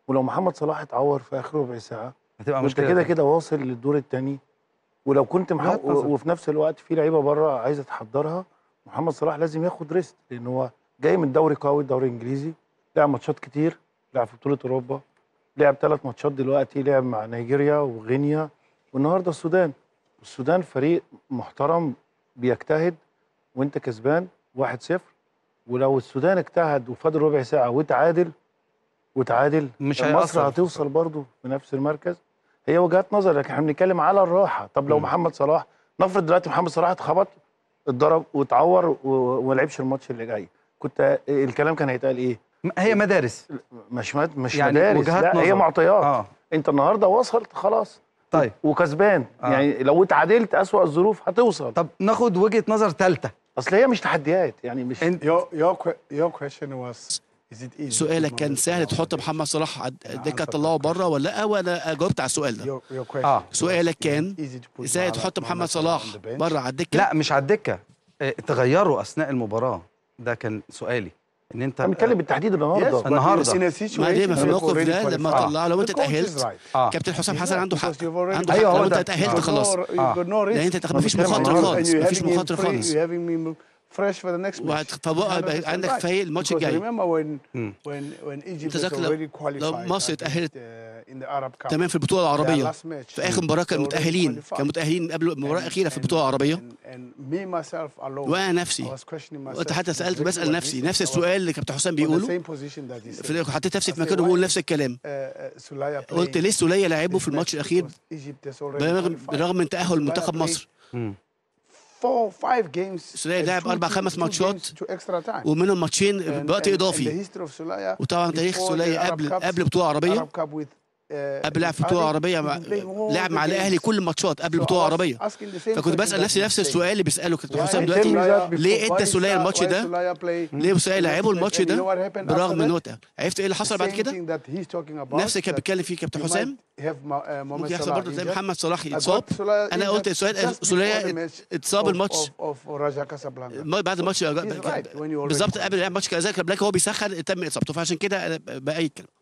ولو محمد صلاح اتعور في اخر ربع ساعه هتبقى وانت مشكله كده تانية. كده واصل للدور الثاني ولو كنت مح... وجهة نظر. وفي نفس الوقت في لعيبه بره عايزه تحضرها محمد صلاح لازم ياخد ريست لان هو جاي من دوري قوي الدوري الانجليزي لعب ماتشات كتير لعب في بطوله اوروبا لعب ثلاث ماتشات دلوقتي لعب مع نيجيريا وغينيا والنهارده السودان السودان فريق محترم بيجتهد وانت كسبان 1-0 ولو السودان اجتهد وفاضل ربع ساعه وتعادل وتعادل مش مصر هيأثر. هتوصل برضه في نفس المركز هي وجهات نظر لكن احنا بنتكلم على الراحه طب لو مم. محمد صلاح نفرض دلوقتي محمد صلاح اتخبط اتضرب واتعور و- وما لعبش الماتش اللي جاي كنت الكلام كان هيتقال ايه هي مدارس مش مد... مش يعني مدارس وجهات لا هي نظر. معطيات اه انت النهارده وصلت خلاص طيب وكسبان آه. يعني لو اتعادلت اسوأ الظروف هتوصل طب ناخد وجهه نظر ثالثه اصل هي مش تحديات يعني مش انت Your your que- your question was is it easy? to سؤالك put كان Mohamed سهل Salah تحط on the محمد صلاح على Yeah, الدكه answer تطلعه that بره ولا لا وانا جاوبت على السؤال bench? ده Your your question. آه. was, سؤالك is it كان easy to put ازاي Mohamed- تحط محمد Mohamed Salah صلاح on the bench? بره على الدكه لا مش على الدكه اه، تغيروا اثناء المباراه ده كان سؤالي ان انت احنا بنتكلم بالتحديد Yes, النهارده but النهاردة. in a ما دايما situation في you've الموقف already ده لما qualified. طلع لو انت The coach is تاهلت right. اه كابتن حسام حسن عنده حق Because you've already عنده أيوة، حق هو لو انت ده. اتاهلت You've خلاص got no- you've آه. got no risk. يعني انت مفيش بتكلم عن مخاطره النهاردة. خالص And you're مفيش having him مخاطره free- خالص you're having him fresh for the next match. وهت- فبقى 100% عندك right. فايق الماتش Because الجاي. remember when مم. when when Egypt انت was ذاكر لو- already qualified لو مصر against, اتأهلت uh, in the Arab Cup. تمام في البطوله Their العربيه last match. في اخر مباراه كانوا They already متاهلين qualified. كانوا متاهلين قبل المباراه And- الاخيره في and- البطوله العربيه and- and me myself alone, وانا I نفسي was questioning myself وانت حتى سالت exactly بسال what نفسي he said. نفس I was السؤال اللي كابتن حسام on the بيقوله same position that he said. في- حطيت نفسي في I said, مكانه بقول why نفس الكلام uh, uh, Sulaya قلت playing ليه سوليه لعبه this في الماتش match الاخير because Egypt has already برغم qualified. برغم من تاهل Sulaya منتخب played مصر مم. four, five games, سولية and لعب two- أربع two- خمس two ماتشات games to extra time. ومنهم ماتشين And- بوقت and- and اضافي the history of Sulaya وطبعا تاريخ before the سوليه Arab قبل Cups, قبل بطوله عربيه Arab Cup with, uh, قبل لعب في with بطوله Ali, عربيه he's مع been playing all لعب the مع الاهلي games. كل الماتشات قبل So I بطوله was عربيه asking the same فكنت question بسال that نفسي he's نفس saying. السؤال اللي بيساله كابتن Why حسام did دلوقتي Sulaya- ليه why ادى did سولية Sulaya- الماتش why ده؟ Sulaya play ليه سوليه the لعبه next match? الماتش And you know ده what happened برغم after ان that? هو تأهل. عرفت ايه اللي حصل The بعد same كده؟ thing that he's talking about, نفس اللي كان that بيتكلم فيه كابتن you حسام might have Ma- uh, Mohamed ممكن يحصل Salah برضه تلاقي injured. محمد صلاح I يتصاب got Sulaya انا injured قلت سؤال just before the سوليه match اتصاب of- الماتش of- of Raja Casablanca. ما- بعد الماتش right when you already بالظبط qualified. قبل لعب ماتش كازاكا بلاك هو بيسخن تم اصابته فعشان كده أنا بايد كلام